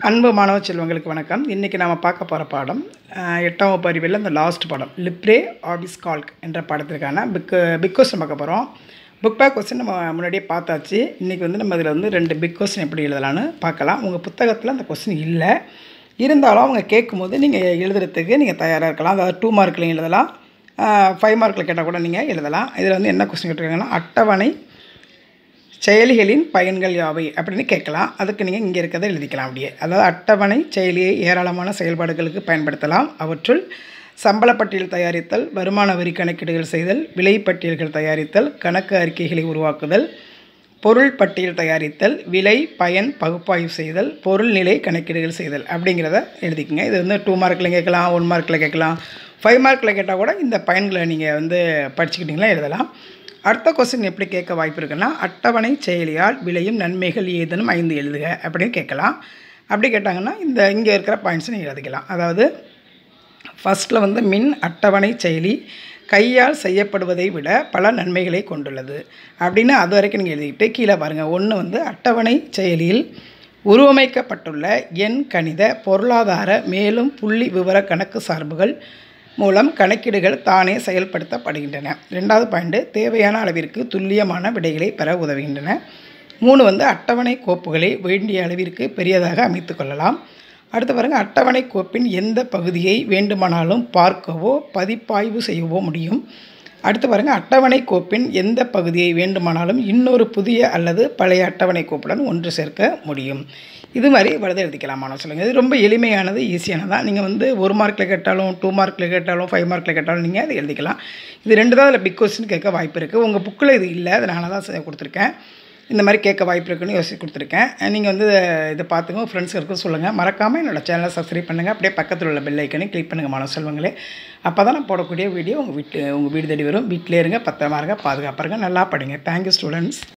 அன்பு மாணவ செல்வங்களுக்கு வணக்கம் இன்றைக்கி நாம் பார்க்க போகிற பாடம் அஹ், எட்டாம் வகுப்பு அறிவியல் அந்த லாஸ்ட் பாடம் லிப்ரே ஆபிஸ் கால்க் என்ற பாடத்திற்கான பிக் பிக் கொஸ்டின் பார்க்க போகிறோம் புக் பேக் கொஸ்டின் நம்ம முன்னாடியே பார்த்தாச்சு இன்றைக்கி வந்து நம்ம இதில் வந்து ரெண்டு பிக் கொஸ்டின் எப்படி எழுதலான்னு பார்க்கலாம் உங்கள் புத்தகத்தில் அந்த கொஸ்டின் இல்லை இருந்தாலும் அவங்க கேட்கும்போது நீங்கள் எழுதுறதுக்கு நீங்கள் தயாராக இருக்கலாம் அதாவது டூ மார்க்லையும் எழுதலாம் ஃபைவ் மார்க்கில் கேட்டால் கூட நீங்கள் எழுதலாம் இதில் வந்து என்ன கொஸ்டின் கேட்டிருக்காங்கன்னா அட்டவணை செயலிகளின் பயன்கள் யாவை அப்படின்னு கேட்கலாம் அதுக்கு நீங்கள் இங்கே இருக்கிறத எழுதிக்கலாம் அப்படியே அதாவது அட்டவணை செயலியை ஏராளமான செயல்பாடுகளுக்கு பயன்படுத்தலாம் அவற்றுள் சம்பளப்பட்டியல் தயாரித்தல் வருமான வரி கணக்கீடுகள் செய்தல் விலை பட்டியல்கள் தயாரித்தல் கணக்கு அறிக்கைகளை உருவாக்குதல் பொருள் பட்டியல் தயாரித்தல் விலை பயன் பகுப்பாய்வு செய்தல் பொருள் நிலை கணக்கீடுகள் செய்தல் அப்படிங்கிறத எழுதிக்கங்க இது வந்து டூ மார்க்கில் கேட்கலாம் ஒன் மார்க்கில் கேட்கலாம் ஃபைவ் மார்க்கில் கேட்டால் கூட இந்த பயன்களை நீங்கள் வந்து படிச்சுக்கிட்டிங்களா எழுதலாம் அடுத்த கொஸ்டின் எப்படி கேட்க வாய்ப்பு இருக்குன்னா அட்டவணை செயலியால் விளையும் நன்மைகள் ஏதேனும் ஐந்து எழுதுக அப்படின்னு கேட்கலாம் அப்படி கேட்டாங்கன்னா இந்த இங்கே இருக்கிற பாயிண்ட்ஸ் நீங்கள் எழுதிக்கலாம் அதாவது ஃபஸ்ட்டில் வந்து மின் அட்டவணை செயலி கையால் செய்யப்படுவதை விட பல நன்மைகளை கொண்டுள்ளது அப்படின்னு அது வரைக்கும் நீங்கள் எழுதிக்கிட்டு கீழே பாருங்கள் ஒன்று வந்து அட்டவணை செயலியில் உருவமைக்கப்பட்டுள்ள எண் கணித பொருளாதார மேலும் புள்ளி விவர கணக்கு சார்புகள் மூலம் கணக்கீடுகள் தானே செயல்படுத்தப்படுகின்றன ரெண்டாவது பாயிண்ட்டு தேவையான அளவிற்கு துல்லியமான விடைகளை பெற உதவுகின்றன மூணு வந்து அட்டவணை கோப்புகளை வேண்டிய அளவிற்கு பெரியதாக அமைத்து கொள்ளலாம் அடுத்து பாருங்க அட்டவணை கோப்பின் எந்த பகுதியை வேண்டுமானாலும் பார்க்கவோ பதிப்பாய்வு செய்யவோ முடியும் அடுத்து பாருங்க அட்டவணை கோப்பின் எந்த பகுதியை வேண்டுமானாலும் இன்னொரு புதிய அல்லது பழைய அட்டவணை கோப்புடன் ஒன்று சேர்க்க முடியும் இது மாதிரி வலது எழுதிக்கலாம் மாணவ சொல்லுங்கள் இது ரொம்ப எளிமையானது ஈஸியானதான் நீங்கள் வந்து ஒரு மார்க்கில் கேட்டாலும் டூ மார்க்கில் கேட்டாலும் ஃபைவ் மார்க்கில் கேட்டாலும் நீங்கள் அதை எழுதிக்கலாம் இது ரெண்டு தான் அதில் பிக் கொஸ்டின் கேட்க வாய்ப்பு இருக்குது உங்கள் புக்கில் இது இல்லை அதனால தான் செ- கொடுத்துருக்கேன் இந்த மாதிரி கேட்க வாய்ப்பு இருக்குன்னு யோசிச்சு கொடுத்துருக்கேன் நீங்கள் வந்து இதை பார்த்துங்க ஃப்ரெண்ட்ஸ் இருக்கும் சொல்லுங்கள் மறக்காமல் என்னோட சேனலை சப்ஸ்கிரைப் பண்ணுங்கள் அப்படியே பக்கத்தில் உள்ள பெல் ஐக்கனை கிளிக் பண்ணுங்கள் மாணவ செல்வங்களே அப்போ தான் நான் போடக்கூடிய வீடியோ உங்கள் வீட்டு உங்கள் வீடு தேடி வரும் வீட்டிலே இருங்க பத்திரமா இருங்க பாதுகாப்பாக இருங்க நல்லா படிங்க தேங்க்யூ ஸ்டூடெண்ட்ஸ்